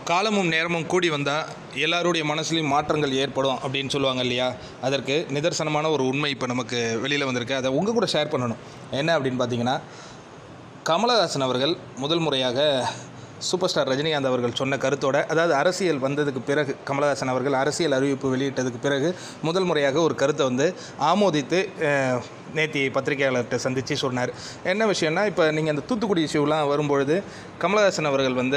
காலமும் நேரமும் கூடி வந்தால் எல்லாருடைய மனசுலையும் மாற்றங்கள் ஏற்படும் அப்படின்னு சொல்லுவாங்க இல்லையா அதற்கு நிதர்சனமான ஒரு உண்மை இப்போ நமக்கு வெளியில் வந்திருக்கு அதை உங்கள் கூட ஷேர் பண்ணணும் என்ன அப்படின்னு பார்த்தீங்கன்னா கமலஹாசன் அவர்கள் முதல் முறையாக சூப்பர் ஸ்டார் ரஜினிகாந்த் அவர்கள் சொன்ன கருத்தோட அதாவது அரசியல் வந்ததுக்கு பிறகு கமலஹாசன் அவர்கள் அரசியல் அறிவிப்பு வெளியிட்டதுக்கு பிறகு முதல் முறையாக ஒரு கருத்தை வந்து ஆமோதித்து அஹ், நேத்தி பத்திரிகையாளர்கிட்ட சந்தித்து சொன்னார் என்ன விஷயம்னா இப்போ நீங்கள் அந்த தூத்துக்குடி இஷ்யூலாம் வரும்பொழுது கமலஹாசன் அவர்கள் வந்து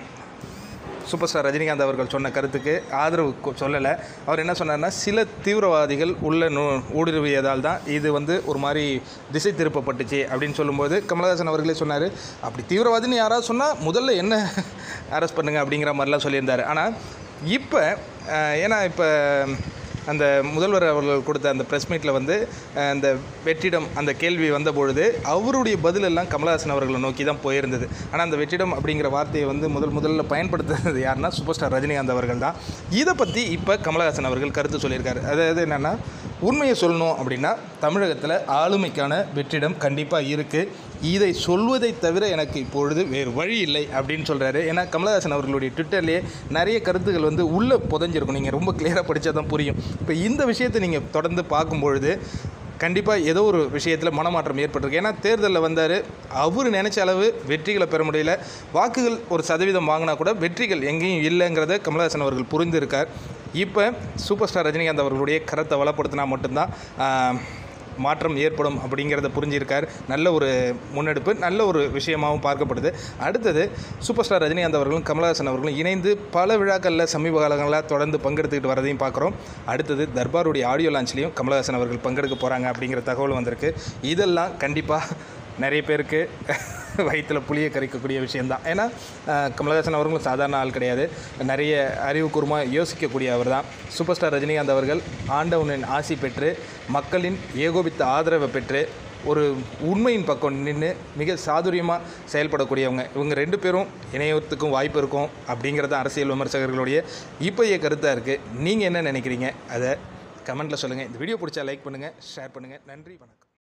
சூப்பர் ஸ்டார் ரஜினிகாந்த் அவர்கள் சொன்ன கருத்துக்கு ஆதரவு கொ- சொல்லலை அவர் என்ன சொன்னார்னா சில தீவிரவாதிகள் உள்ள நு ஊடுருவியதால் தான் இது வந்து ஒரு மாதிரி திசை திருப்பப்பட்டுச்சு அப்படின்னு சொல்லும்போது கமலஹாசன் அவர்களே சொன்னார் அப்படி தீவிரவாதின்னு யாராவது சொன்னால் முதல்ல என்ன அரெஸ்ட் பண்ணுங்க அப்படிங்கிற மாதிரிலாம் சொல்லியிருந்தார் ஆனால் இப்போ ஏன்னா இப்போ அந்த முதல்வர் அவர்கள் கொடுத்த அந்த ப்ரெஸ் மீட்டில் வந்து அஹ், அந்த வெற்றிடம் அந்த கேள்வி வந்த பொழுது அவருடைய பதிலெல்லாம் கமலஹாசன் அவர்களை நோக்கி தான் போயிருந்தது ஆனால் அந்த வெற்றிடம் அப்படிங்கிற வார்த்தையை வந்து முதல் முதல்ல பயன்படுத்துறது யாருன்னா சூப்பர் ஸ்டார் ரஜினிகாந்த் அவர்கள் தான் இதை பற்றி இப்போ கமலஹாசன் அவர்கள் கருத்து சொல்லியிருக்காரு அதாவது என்னென்னா உண்மையை சொல்லணும் அப்படின்னா தமிழகத்தில் ஆளுமைக்கான வெற்றிடம் கண்டிப்பாக இருக்குது இதை சொல்வதை தவிர எனக்கு இப்பொழுது வேறு வழி இல்லை அப்படின்னு சொல்கிறாரு ஏன்னா கமலஹாசன் அவர்களுடைய ட்விட்டர்லேயே நிறைய கருத்துக்கள் வந்து உள்ளே புதைஞ்சிருக்கும் நீங்கள் ரொம்ப கிளியராக படித்தா தான் புரியும் இப்போ இந்த விஷயத்தை நீங்கள் தொடர்ந்து பார்க்கும்பொழுது கண்டிப்பாக ஏதோ ஒரு விஷயத்தில் மனமாற்றம் ஏற்பட்டிருக்கு ஏன்னா தேர்தலில் வந்தார் அவர் நினைச்ச அளவு வெற்றிகளை பெற முடியல வாக்குகள் ஒரு சதவீதம் வாங்கினா கூட வெற்றிகள் எங்கேயும் இல்லைங்கிறத கமலஹாசன் அவர்கள் புரிந்திருக்கார் இப்போ சூப்பர் ஸ்டார் ரஜினிகாந்த் அவர்களுடைய கரத்தை வளப்படுத்தினா மட்டும்தான் ஆஹ், மாற்றம் ஏற்படும் அப்படிங்கிறத புரிஞ்சிருக்கார் நல்ல ஒரு முன்னெடுப்பு நல்ல ஒரு விஷயமாகவும் பார்க்கப்படுது அடுத்தது சூப்பர் ஸ்டார் ரஜினிகாந்த் அவர்களும் கமலஹாசன் அவர்களும் இணைந்து பல விழாக்களில் சமீப காலங்களில் தொடர்ந்து பங்கெடுத்துக்கிட்டு வரதையும் பார்க்குறோம் அடுத்தது தர்பாருடைய ஆடியோ லான்ச்லேயும் கமலஹாசன் அவர்கள் பங்கெடுக்க போகிறாங்க அப்படிங்கிற தகவல் வந்திருக்கு இதெல்லாம் கண்டிப்பாக நிறைய பேருக்கு வயிற்றில் புளியை கரைக்கக்கூடிய விஷயந்தான் ஏன்னா அஹ், கமலஹாசன் அவர்களும் சாதாரண ஆள் கிடையாது நிறைய அறிவுக்கூர்வமாக யோசிக்கக்கூடிய அவர் தான் சூப்பர் ஸ்டார் ரஜினிகாந்த் அவர்கள் ஆண்டவனின் ஆசி பெற்று மக்களின் ஏகோபித்த ஆதரவை பெற்று ஒரு உண்மையின் பக்கம் நின்று மிக சாதுரியமாக செயல்படக்கூடியவங்க இவங்க ரெண்டு பேரும் இணையத்துக்கும் வாய்ப்பு இருக்கும் அப்படிங்கிறது அரசியல் விமர்சகர்களுடைய இப்போதைய கருத்தாக இருக்குது நீங்கள் என்ன நினைக்கிறீங்க அதை கமெண்ட்டில் சொல்லுங்கள் இந்த வீடியோ பிடிச்சா லைக் பண்ணுங்கள் ஷேர் பண்ணுங்கள் நன்றி வணக்கம்